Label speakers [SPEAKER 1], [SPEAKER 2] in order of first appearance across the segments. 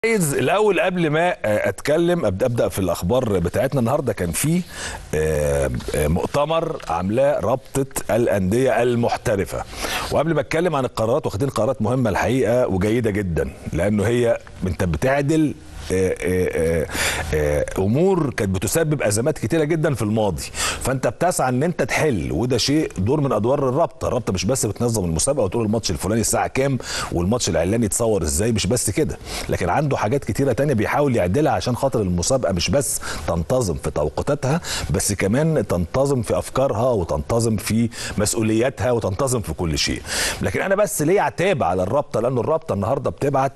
[SPEAKER 1] عايز الاول قبل ما اتكلم ابدا ابدا في الاخبار بتاعتنا النهارده كان في مؤتمر عاملاه رابطه الانديه المحترفه وقبل ما اتكلم عن القرارات واخدين قرارات مهمه الحقيقه وجيده جدا لانه هي انت بتعدل امور كانت بتسبب ازمات كتيره جدا في الماضي فانت بتسعى ان انت تحل وده شيء دور من ادوار الرابطه الرابطه مش بس بتنظم المسابقه وتقول الماتش الفلاني الساعه كام والماتش العلاني يتصور ازاي مش بس كده لكن عنده حاجات كتيره تانية بيحاول يعدلها عشان خاطر المسابقه مش بس تنتظم في توقيتاتها بس كمان تنتظم في افكارها وتنتظم في مسؤولياتها وتنتظم في كل شيء لكن انا بس ليه عتاب على الرابطه لانه الرابطه النهارده بتبعت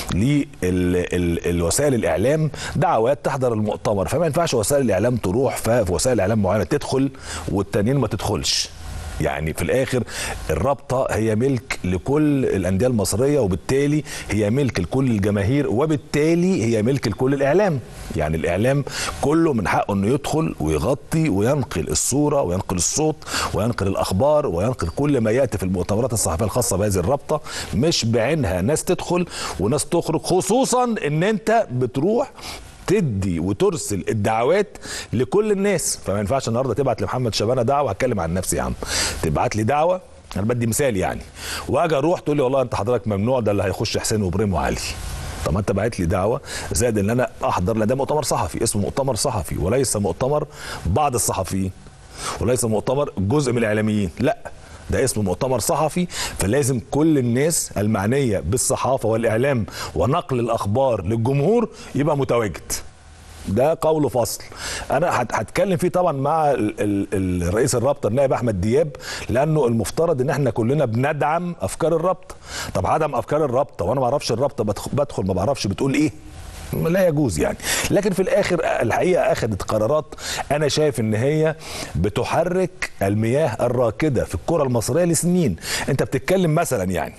[SPEAKER 1] للوسائل وسائل الاعلام دعوات تحضر المؤتمر فما ينفعش وسائل الاعلام تروح في وسائل اعلام معينه تدخل والتانيين ما تدخلش يعني في الاخر الرابطه هي ملك لكل الانديه المصريه وبالتالي هي ملك لكل الجماهير وبالتالي هي ملك لكل الاعلام يعني الاعلام كله من حقه انه يدخل ويغطي وينقل الصوره وينقل الصوت وينقل الاخبار وينقل كل ما ياتي في المؤتمرات الصحفيه الخاصه بهذه الرابطه مش بعينها ناس تدخل وناس تخرج خصوصا ان انت بتروح تدي وترسل الدعوات لكل الناس فما ينفعش النهارده تبعت لمحمد شبانه دعوه هتكلم عن نفسي يا عم تبعت لي دعوه انا بدي مثال يعني واجي اروح تقول لي والله انت حضرتك ممنوع ده اللي هيخش حسين وابراهيم وعلي طب ما انت باعت لي دعوه زائد ان انا احضر لده مؤتمر صحفي اسمه مؤتمر صحفي وليس مؤتمر بعض الصحفيين وليس مؤتمر جزء من الاعلاميين لا ده اسمه مؤتمر صحفي فلازم كل الناس المعنيه بالصحافه والاعلام ونقل الاخبار للجمهور يبقى متواجد ده قول فصل انا هتكلم فيه طبعا مع الرئيس الرابطه النائب احمد دياب لانه المفترض ان احنا كلنا بندعم افكار الرابطه طب عدم افكار الرابطه وانا ما اعرفش الرابطه بدخل ما بعرفش بتقول ايه لا يجوز يعني لكن في الاخر الحقيقه اخذت قرارات انا شايف ان هي بتحرك المياه الراكده في الكره المصريه لسنين انت بتتكلم مثلا يعني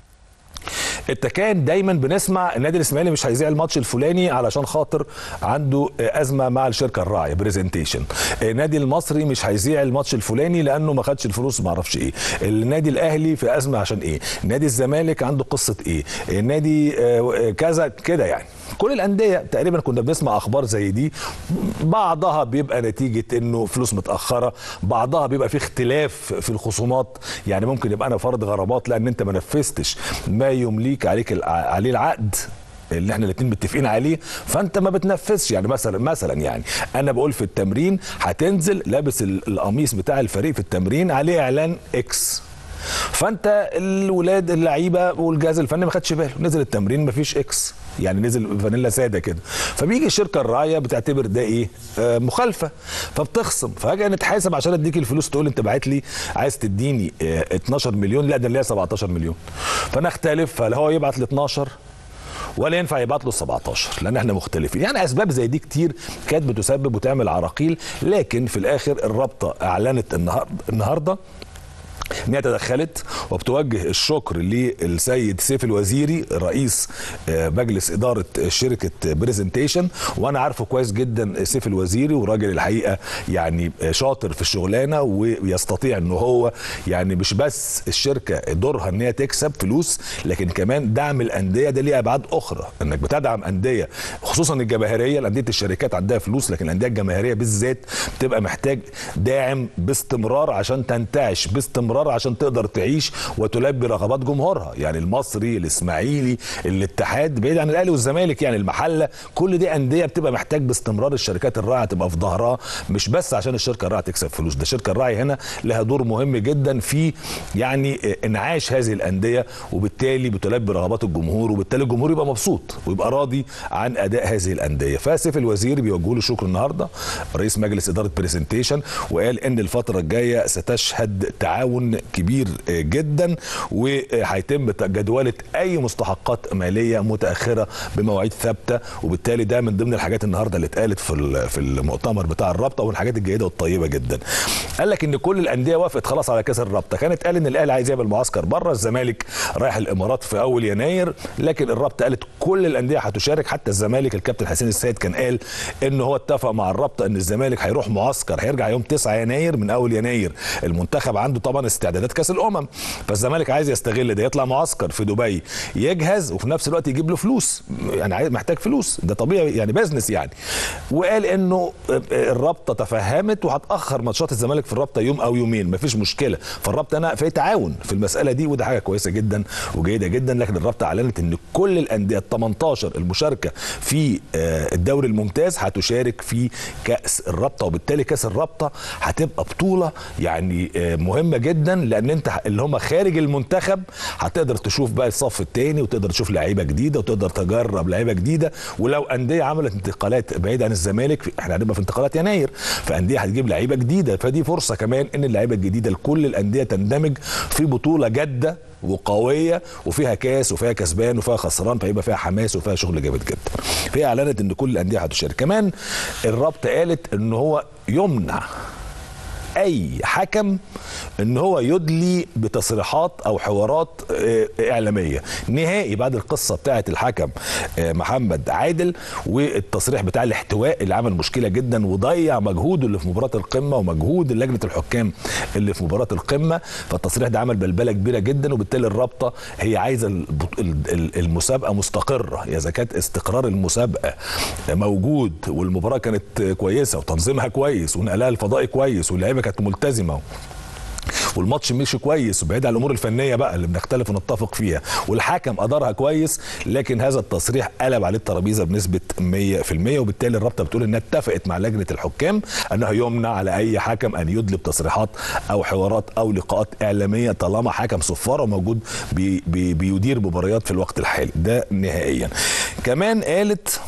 [SPEAKER 1] انت كان دايما بنسمع النادي الاسماعيلي مش هيذيع الماتش الفلاني علشان خاطر عنده ازمه مع الشركه الراعيه بريزنتيشن النادي المصري مش هيذيع الماتش الفلاني لانه ما خدش الفلوس ما اعرفش ايه النادي الاهلي في ازمه عشان ايه نادي الزمالك عنده قصه ايه النادي كذا كده يعني كل الانديه تقريبا كنا بنسمع اخبار زي دي بعضها بيبقى نتيجه انه فلوس متاخره بعضها بيبقى في اختلاف في الخصومات يعني ممكن يبقى انا فرض غرامات لان انت ما نفذتش ما يمليك عليك عليه العقد اللي احنا الاثنين متفقين عليه فانت ما بتنفذش يعني مثلا مثلا يعني انا بقول في التمرين هتنزل لابس القميص بتاع الفريق في التمرين عليه اعلان اكس فانت الولاد اللعيبه والجهاز الفني ما خدش باله نزل التمرين ما فيش اكس يعني نزل فانيلا ساده كده فبيجي الشركه الراعيه بتعتبر ده ايه آه مخالفه فبتخصم فاجي نتحاسب عشان اديك الفلوس تقول انت باعت لي عايز تديني آه 12 مليون لا ده اللي هي 17 مليون فانا اختلف فهل هو يبعت لي 12 ولا ينفع يبعت له 17 لان احنا مختلفين يعني اسباب زي دي كتير كانت بتسبب وتعمل عراقيل لكن في الاخر الرابطه اعلنت النهارده النهارده ان هي تدخلت وبتوجه الشكر للسيد سيف الوزيري رئيس مجلس اداره شركه بريزنتيشن وانا عارفه كويس جدا سيف الوزيري وراجل الحقيقه يعني شاطر في الشغلانه ويستطيع ان هو يعني مش بس الشركه دورها ان هي تكسب فلوس لكن كمان دعم الانديه ده ليه ابعاد اخرى انك بتدعم انديه خصوصا الجماهيريه الانديه الشركات عندها فلوس لكن الانديه الجماهيريه بالذات بتبقى محتاج داعم باستمرار عشان تنتعش باستمرار باستمرار عشان تقدر تعيش وتلبي رغبات جمهورها يعني المصري الاسماعيلي الاتحاد بعيد عن الاهلي والزمالك يعني المحله كل دي انديه بتبقى محتاج باستمرار الشركات الراعيه تبقى في ظهرها مش بس عشان الشركه الراعيه تكسب فلوس ده الشركه الراعيه هنا لها دور مهم جدا في يعني انعاش هذه الانديه وبالتالي بتلبي رغبات الجمهور وبالتالي الجمهور يبقى مبسوط ويبقى راضي عن اداء هذه الانديه فاسف الوزير بيوجه له شكر النهارده رئيس مجلس اداره بريزنتيشن وقال ان الفتره الجايه ستشهد تعاون كبير جدا وهيتم جدوله اي مستحقات ماليه متاخره بمواعيد ثابته وبالتالي ده من ضمن الحاجات النهارده اللي اتقالت في في المؤتمر بتاع الرابطه والحاجات الجيده والطيبه جدا. قال لك ان كل الانديه وافقت خلاص على كاس الرابطه، كانت قال ان الاهلي عايز يعمل معسكر بره، الزمالك رايح الامارات في اول يناير، لكن الرابطه قالت كل الانديه هتشارك حتى الزمالك الكابتن حسين السيد كان قال ان هو اتفق مع الرابطه ان الزمالك هيروح معسكر هيرجع يوم 9 يناير من اول يناير المنتخب عنده طبعا استعدادات كاس الامم فالزمالك عايز يستغل ده يطلع معسكر في دبي يجهز وفي نفس الوقت يجيب له فلوس يعني عايز محتاج فلوس ده طبيعي يعني بزنس يعني وقال انه الرابطه تفهمت وهتاخر ماتشات الزمالك في الرابطه يوم او يومين مفيش مشكله فالرابطه انا في تعاون في المساله دي وده حاجه كويسه جدا وجيده جدا لكن الرابطه اعلنت ان كل الانديه ال 18 المشاركه في الدوري الممتاز هتشارك في كاس الرابطه وبالتالي كاس الرابطه هتبقى بطوله يعني مهمه جدا لان انت اللي هم خارج المنتخب هتقدر تشوف بقى الصف الثاني وتقدر تشوف لعيبه جديده وتقدر تجرب لعيبه جديده ولو انديه عملت انتقالات بعيد عن الزمالك احنا هنبقى في انتقالات يناير فانديه هتجيب لعيبه جديده فدي فرصه كمان ان اللعيبه الجديده لكل الانديه تندمج في بطوله جاده وقويه وفيها كاس وفيها كسبان وفيها خسران فيبقى فيها حماس وفيها شغل جامد جدا. فهي اعلنت ان كل الانديه هتشارك، كمان الرابطه قالت ان هو يمنع اي حكم ان هو يدلي بتصريحات او حوارات اعلاميه نهائي بعد القصه بتاعه الحكم محمد عادل والتصريح بتاع الاحتواء اللي عمل مشكله جدا وضيع مجهوده اللي في مباراه القمه ومجهود لجنه الحكام اللي في مباراه القمه فالتصريح ده عمل بلبله كبيره جدا وبالتالي الرابطه هي عايزه المسابقه مستقره اذا كانت استقرار المسابقه موجود والمباراه كانت كويسه وتنظيمها كويس ونقلها الفضائي كويس واللعيبه كانت ملتزمه والماتش مشي كويس وبعيد عن الامور الفنيه بقى اللي بنختلف ونتفق فيها والحكم ادارها كويس لكن هذا التصريح قلب عليه الترابيزه بنسبه 100% وبالتالي الرابطه بتقول انها اتفقت مع لجنه الحكام انه يمنع على اي حكم ان يدلي بتصريحات او حوارات او لقاءات اعلاميه طالما حكم صفاره موجود بي بي بيدير مباريات في الوقت الحالي ده نهائيا كمان قالت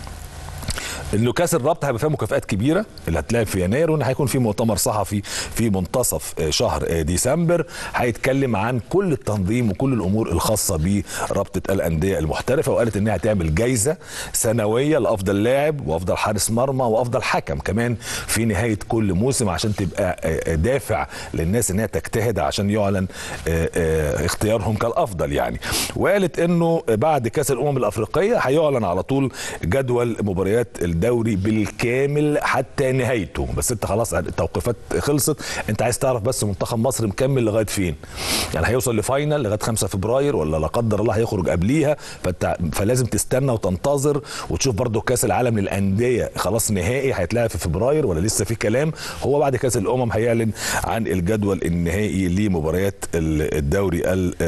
[SPEAKER 1] انه كاس الرابطه هيبقى فيها مكافآت كبيره اللي هتلعب في يناير وان هيكون في مؤتمر صحفي في منتصف شهر ديسمبر هيتكلم عن كل التنظيم وكل الامور الخاصه برابطه الانديه المحترفه وقالت انها هتعمل جايزه سنويه لافضل لاعب وافضل حارس مرمى وافضل حكم كمان في نهايه كل موسم عشان تبقى دافع للناس انها تجتهد عشان يعلن اختيارهم كالافضل يعني وقالت انه بعد كاس الامم الافريقيه هيعلن على طول جدول مباريات الدوري بالكامل حتى نهايته بس انت خلاص التوقيفات خلصت انت عايز تعرف بس منتخب مصر مكمل لغايه فين يعني هيوصل لفاينل لغايه 5 فبراير ولا لا قدر الله هيخرج قبليها فانت فلازم تستنى وتنتظر وتشوف برضو كاس العالم للانديه خلاص نهائي هيتلعب في فبراير ولا لسه في كلام هو بعد كاس الامم هيعلن عن الجدول النهائي لمباريات الدوري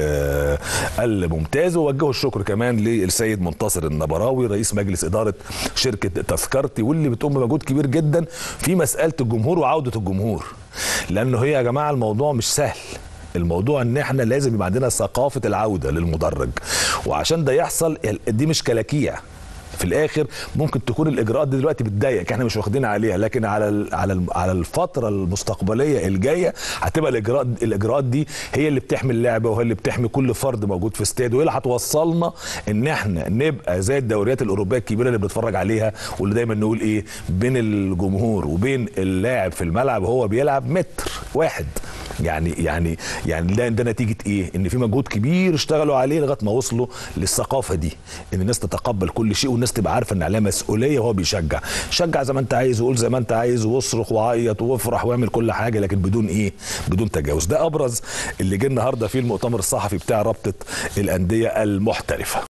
[SPEAKER 1] الممتاز ووجهوا الشكر كمان للسيد منتصر النبراوي رئيس مجلس اداره شركه تذكرتي واللي بتقوم بمجهود كبير جدا في مساله الجمهور وعوده الجمهور لانه هي يا جماعه الموضوع مش سهل الموضوع ان احنا لازم يبقى عندنا ثقافه العوده للمدرج وعشان ده يحصل دي مش كلاكيع في الاخر ممكن تكون الاجراءات دي دلوقتي بتضايق احنا مش واخدين عليها لكن على على على الفتره المستقبليه الجايه هتبقى الاجراءات الاجراءات دي هي اللي بتحمي اللعبه وهي اللي بتحمي كل فرد موجود في استاد وهي اللي هتوصلنا ان احنا نبقى زي الدوريات الاوروبيه الكبيره اللي بنتفرج عليها واللي دايما نقول ايه بين الجمهور وبين اللاعب في الملعب هو بيلعب متر واحد يعني يعني يعني ده, ده نتيجه ايه؟ ان في مجهود كبير اشتغلوا عليه لغايه ما وصلوا للثقافه دي ان الناس تتقبل كل شيء والناس تبقى عارفه ان عليها مسؤوليه وهو بيشجع، شجع زي ما انت عايز وقول زي ما انت عايز واصرخ وعيط وافرح واعمل كل حاجه لكن بدون ايه؟ بدون تجاوز، ده ابرز اللي جه النهارده في المؤتمر الصحفي بتاع رابطه الانديه المحترفه.